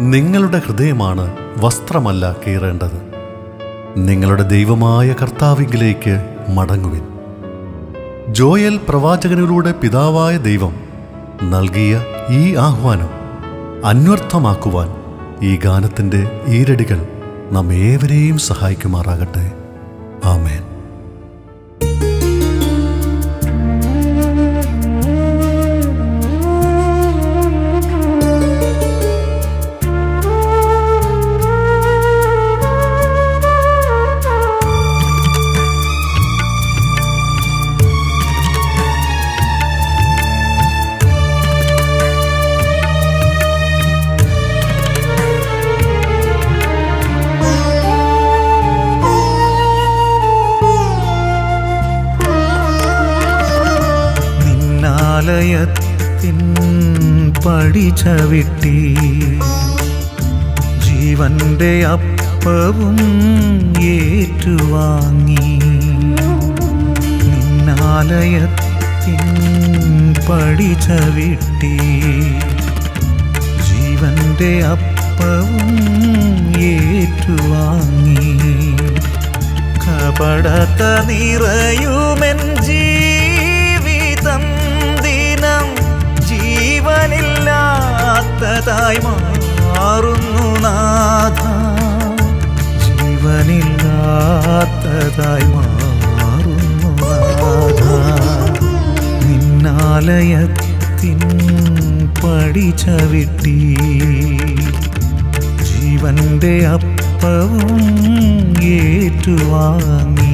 നിങ്ങളുടെ ഹൃദയമാണ് വസ്ത്രമല്ല കീറേണ്ടത് നിങ്ങളുടെ ദൈവമായ കർത്താവിങ്കിലേക്ക് മടങ്ങുവിൻ ജോയൽ പ്രവാചകനിലൂടെ പിതാവായ ദൈവം നൽകിയ ഈ ആഹ്വാനം അന്വർത്ഥമാക്കുവാൻ ഈ ഗാനത്തിൻ്റെ ഈരടികൾ നാം ഏവരെയും സഹായിക്കുമാറാകട്ടെ ആമേൻ നിന്നാലയത്തിൻ പടിചവിട്ടി ജീവന്റെ അപ്പവും ഏറ്റുവാങ്ങി നിന്നാലയത്തിൻ പടിചവിട്ടി ജീവന്റെ അപ്പവും ഏറ്റുവാങ്ങി കപടത നിറയുമെൻ ജീവിതം ദിനം ജീവനില്ലാത്തതായി മാറുന്നു നാഥ ജീവനില്ലാത്തതായി മാറുന്നു നാഥ നിന്നാലയത്തിൻ പടിചവിട്ടി ജീവന്റെ അപ്പവും ഏറ്റുവാങ്ങി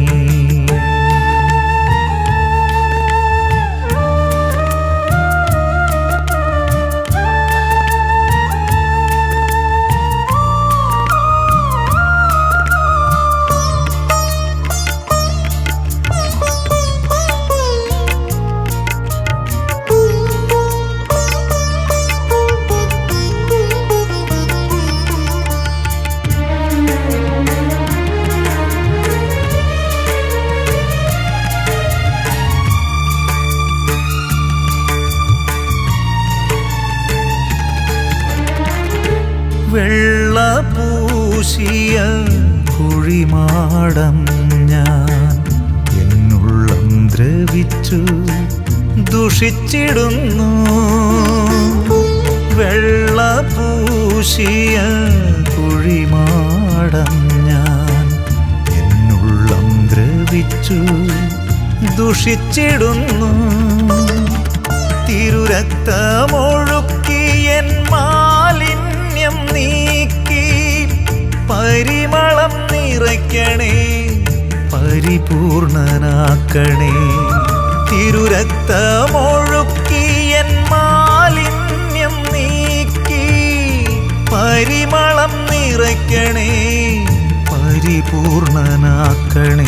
വെള്ളപൂശിയ കുഴിമാടം ഞാൻ എന്നുള്ളം ദ്രവിച്ചു ദുഷിച്ചിടുന്നു വെള്ളപൂശിയ കുഴിമാടം ഞാൻ എന്നുള്ളം ദ്രവിച്ചു ദുഷിച്ചിടുന്നു തിരുരക്തമൊഴുക്കി എൻ മാലിന്യം നീക്കി പരിമളം നിറയ്ക്കണേ പരിപൂർണനാക്കണേ തിരുരക്തമൊഴുക്കി എൻ മാലിന്യം നീക്കി പരിമളം നിറയ്ക്കണേ പരിപൂർണനാക്കണേ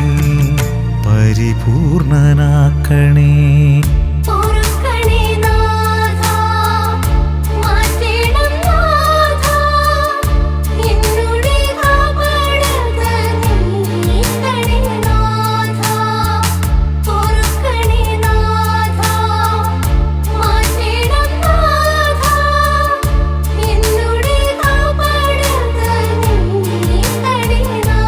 പരിപൂർണനാക്കണേ ഓർക്കണേ നാഥാ മാറ്റണം നാഥാ എന്നുടെ കാപടത നീക്കണേ നാഥാ ഓർക്കണേ നാഥാ മാറ്റണം നാഥാ എന്നുടെ കാപടത നീക്കണേ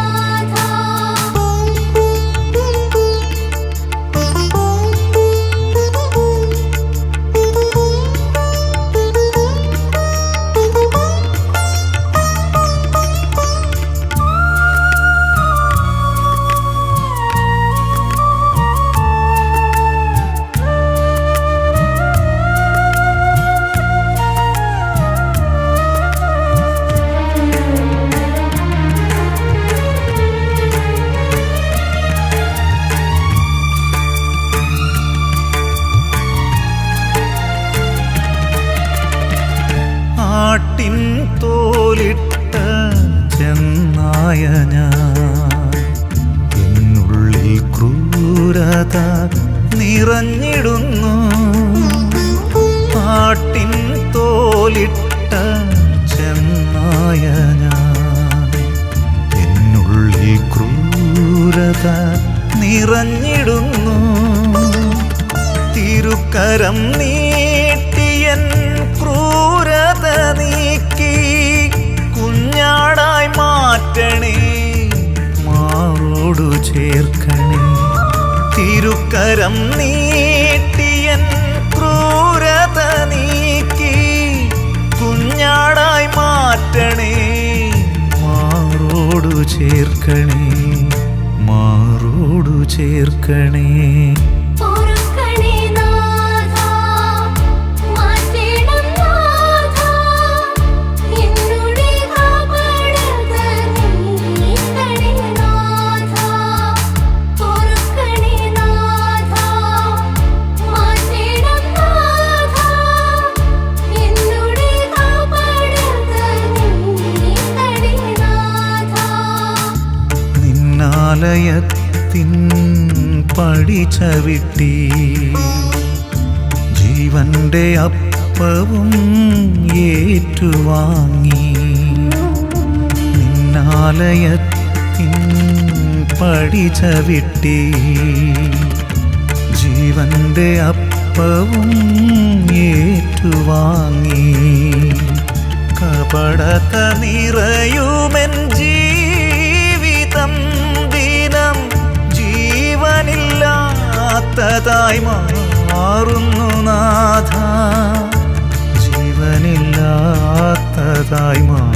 ആട്ടിൻ തോലിട്ട ചെന്നായ ഞാൻ എന്നുള്ളിൽ ക്രൂരത നിറഞ്ഞിടുന്നു ആട്ടിൻ തോലിട്ട ചെന്നായ ഞാൻ എന്നുള്ളിൽ ക്രൂരത നിറഞ്ഞിടുന്നു തിരുക്കരം നീട്ടിയൻ ക്രൂരത നീക്കി ചേർക്കണേ തിരുക്കരം നീട്ടിയൻ ക്രൂരത നീക്കി കുഞ്ഞാടായി മാറ്റണേ മാറോടു ചേർക്കണേ മാറോടു ചേർക്കണേ പൊറുക്കണേ നാഥാ മാറ്റണം നാഥാ എന്നുടെ കാപടത നീക്കണേ നാഥാ പൊറുക്കണേ നാഥാ മാറ്റണം നാഥാ എന്നുടെ കാപടത നീക്കണേ നാഥാ നിന്നാലയത്തിൻ പടി ചവിട്ടി ജീവന്റെ അപ്പവും ഏറ്റുവാങ്ങി നിന്നാലയത്തിൻ പടി ചവിട്ടി ജീവന്റെ അപ്പവും ഏറ്റുവാങ്ങി കപടത നിറയുമെൻ ജീവിതം ദിനം ജീവനില്ലാത്തതായി മാറുന്നു നാഥ ജീവനില്ലാത്തതായി മാറുന്നു